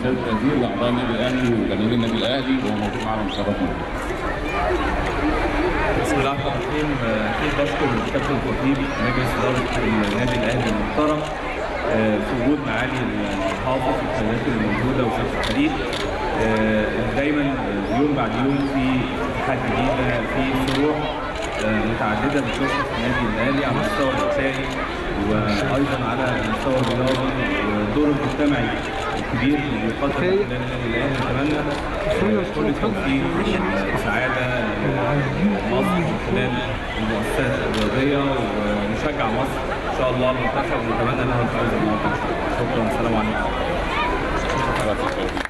سياده الوزير لاعضاء النادي الاهلي وجماهير النادي الاهلي وهو موجود معانا مشرفنا. بسم الله الرحمن الرحيم اكيد بشكر الكابتن خطيبي مجلس اداره النادي الاهلي المحترم آه، في وجود معالي الحافظ والقيادات الموجوده وشيخ الفريق آه، دايما يوم بعد يوم في فتوحات جديده في فروع آه، متعدده بتشرف النادي الاهلي على المستوى الانشائي وايضا على المستوى الرياضي والدور المجتمعي الكبير اللي بيقدم خلال النادي الاهلي نتمنى آه، كل التوفيق والسعاده مصر من خلال المؤسسات الرياضيه ونشجع مصر ان شاء الله المنتخب ونتمنى لها الفوز النهارده ان شاء الله شكرا والسلام عليكم على فكرة.